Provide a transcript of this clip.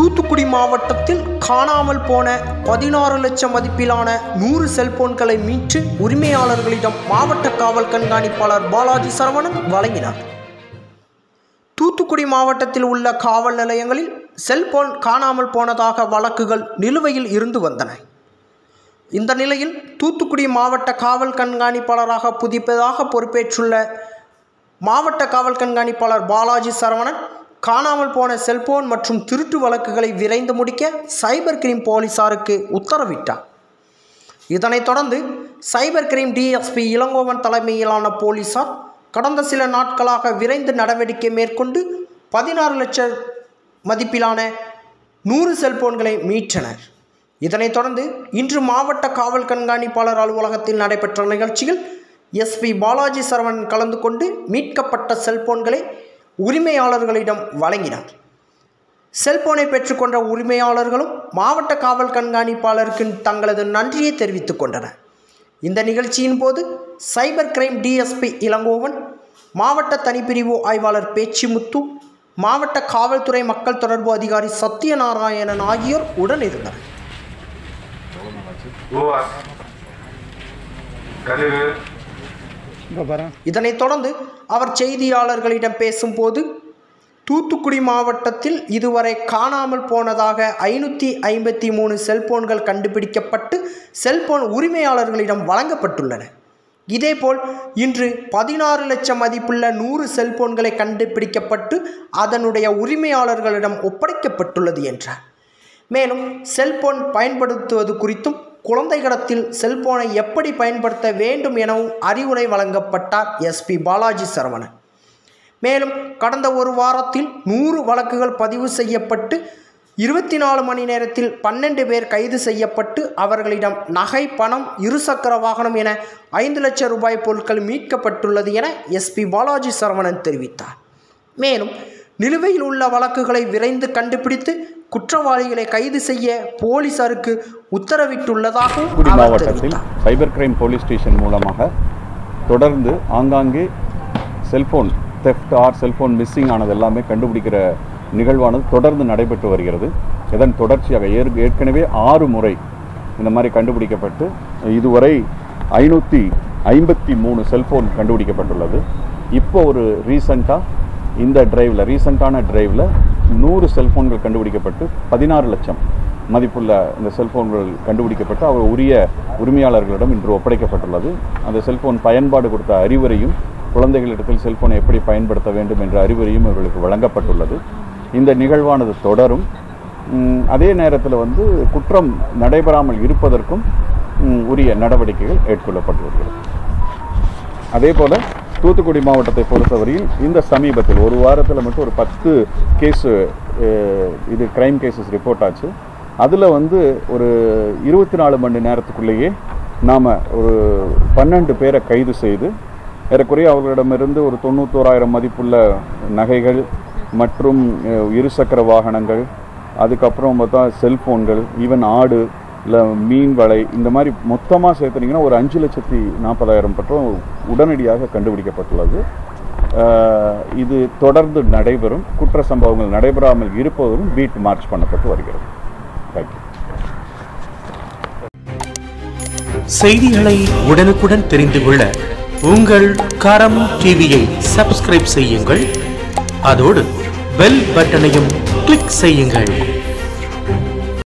தூத்துக்குடி மாவட்டத்தில் காணாமல் போன பதினாறு லட்சம் மதிப்பிலான நூறு செல்போன்களை மீட்டு உரிமையாளர்களிடம் மாவட்ட காவல் கண்காணிப்பாளர் பாலாஜி சரவணன் வழங்கினார் தூத்துக்குடி மாவட்டத்தில் உள்ள காவல் நிலையங்களில் செல்போன் காணாமல் போனதாக வழக்குகள் நிலுவையில் இருந்து வந்தன இந்த நிலையில் தூத்துக்குடி மாவட்ட காவல் கண்காணிப்பாளராக புதிப்பதாக பொறுப்பேற்றுள்ள மாவட்ட காவல் கண்காணிப்பாளர் பாலாஜி சரவணன் காணாமல் போன செல்போன் மற்றும் திருட்டு வழக்குகளை விரைந்து முடிக்க சைபர் கிரைம் போலீசாருக்கு உத்தரவிட்டார் இதனைத் தொடர்ந்து சைபர் கிரைம் டிஎஸ்பி இளங்கோவன் தலைமையிலான போலீசார் கடந்த சில நாட்களாக விரைந்து நடவடிக்கை மேற்கொண்டு பதினாறு லட்சம் மதிப்பிலான நூறு செல்போன்களை மீட்டனர் இதனைத் தொடர்ந்து இன்று மாவட்ட காவல் கண்காணிப்பாளர் அலுவலகத்தில் நடைபெற்ற நிகழ்ச்சியில் எஸ்பி பாலாஜி சரவணன் கலந்து கொண்டு மீட்கப்பட்ட செல்போன்களை உரிமையாளர்களிடம் வழங்கினார் செல்போனை பெற்றுக்கொண்ட உரிமையாளர்களும் மாவட்ட காவல் கண்காணிப்பாளருக்கு தங்களது நன்றியை தெரிவித்துக் கொண்டனர் இந்த நிகழ்ச்சியின் போது சைபர் கிரைம் டிஎஸ்பி இளங்கோவன் மாவட்ட தனிப்பிரிவு ஆய்வாளர் பேச்சிமுத்து மாவட்ட காவல்துறை மக்கள் தொடர்பு அதிகாரி சத்யநாராயணன் ஆகியோர் உடன் இருந்தனர் பூவா கழுகு இதனைத் தொடர்ந்து அவர் செய்தியாளர்களிடம் பேசும்போது தூத்துக்குடி மாவட்டத்தில் இதுவரை காணாமல் போனதாக ஐநூற்றி ஐம்பத்தி மூணு செல்போன்கள் கண்டுபிடிக்கப்பட்டு செல்போன் உரிமையாளர்களிடம் வழங்கப்பட்டுள்ளன இதேபோல் இன்று பதினாறு லட்சம் மதிப்புள்ள நூறு செல்போன்களை கண்டுபிடிக்கப்பட்டு அதனுடைய உரிமையாளர்களிடம் ஒப்படைக்கப்பட்டுள்ளது என்றார் மேலும் செல்போன் பயன்படுத்துவது குறித்தும் குழந்தை கடத்தில் செல்போனை எப்படி பயன்படுத்த வேண்டும் எனவும் அறிவுரை வழங்கப்பட்டார் எஸ்பி பாலாஜி சரவணன் மேலும் கடந்த ஒரு வாரத்தில் நூறு வழக்குகள் பதிவு செய்யப்பட்டு இருபத்தி நாலு மணி நேரத்தில் பன்னெண்டு பேர் கைது செய்யப்பட்டு அவர்களிடம் நகை பணம் இருசக்கர வாகனம் என ஐந்து லட்சம் ரூபாய் பொருட்கள் மீட்கப்பட்டுள்ளது என எஸ்பி பாலாஜி சரவணன் தெரிவித்தார் மேலும் நிலுவையில் உள்ள வழக்குகளை விரைந்து கண்டுபிடித்து குற்றவாளிகளை கைது செய்ய போலீசாருக்கு உத்தரவிட்டுள்ளதாகவும் தூத்துக்குடி அவர் மாவட்டத்தில் தெரிவித்தார் சைபர் கிரைம் போலீஸ் ஸ்டேஷன் மூலமாக தொடர்ந்து ஆங்காங்கே cellphone theft or cellphone missing ஆனது எல்லாமே கண்டுபிடிக்கிற நிகழ்வானது தொடர்ந்து நடைபெற்று வருகிறது இதன் தொடர்ச்சியாக ஏற் ஏற்கனவே ஆறு முறை இந்த மாதிரி கண்டுபிடிக்கப்பட்டு இதுவரை ஐநூற்றி ஐம்பத்தி மூணு செல்போன் கண்டுபிடிக்கப்பட்டுள்ளது இப்போ ஒரு ரீசண்டாக இந்த டிரைவில் ரீசண்டான டிரைவில் நூறு செல்போன்கள் கண்டுபிடிக்கப்பட்டு பதினாறு லட்சம் மதிப்புள்ள இந்த செல்போன்கள் கண்டுபிடிக்கப்பட்டு அவர் உரிய உரிமையாளர்களிடம் இன்று ஒப்படைக்கப்பட்டுள்ளது அந்த செல்போன் பயன்பாடு கொடுத்த அறிவுரையும் குழந்தைகளிடத்தில் செல்போனை எப்படி பயன்படுத்த வேண்டும் என்ற அறிவுரையும் இவர்களுக்கு வழங்கப்பட்டுள்ளது இந்த நிகழ்வானது தொடரும் உம், அதே நேரத்தில் வந்து குற்றம் நடைபெறாமல் இருப்பதற்கும் உம், உரிய நடவடிக்கைகள் மேற்கொள்ளப்பட்டு வருகிறது அதே போல் தூத்துக்குடி மாவட்டத்தை பொறுத்தவரையில் இந்த சமீபத்தில் ஒரு வாரத்தில் மட்டும் ஒரு பத்து கேஸு இது கிரைம் கேசஸ் ரிப்போர்ட் ஆச்சு அதில் வந்து ஒரு இருபத்தி நாலு மணி நேரத்துக்குள்ளேயே நாம் ஒரு பன்னெண்டு பேரை கைது செய்து ஏறக்குறைய அவர்களிடமிருந்து ஒரு தொண்ணூத்தோராயிரம் மதிப்புள்ள நகைகள் மற்றும் அஹ், இருசக்கர வாகனங்கள் அதுக்கப்புறம் பார்த்தா செல்ஃபோன்கள் ஈவன் ஆடு இல்லை மீன் வலை இந்த மாதிரி மொத்தமாக சேர்த்துனீங்கன்னா ஒரு அஞ்சு லட்சத்தி நாற்பதாயிரம் பட்டம் உடனடியாக கண்டுபிடிக்கப்பட்டுள்ளது அஹ், இது தொடர்ந்து நடைபெறும் குற்ற சம்பவங்கள் நடைபெறாமல் இருப்பதும் பீட் மார்ச் பண்ணப்பட்டு வருகிறது தேங்க்யூ செய்திகளை உடனுக்குடன் தெரிந்து கொள்ள உங்கள் கரம் டிவியை சப்ஸ்கிரைப் செய்யுங்கள் அதோடு பெல் பட்டனையும் கிளிக் செய்யுங்கள்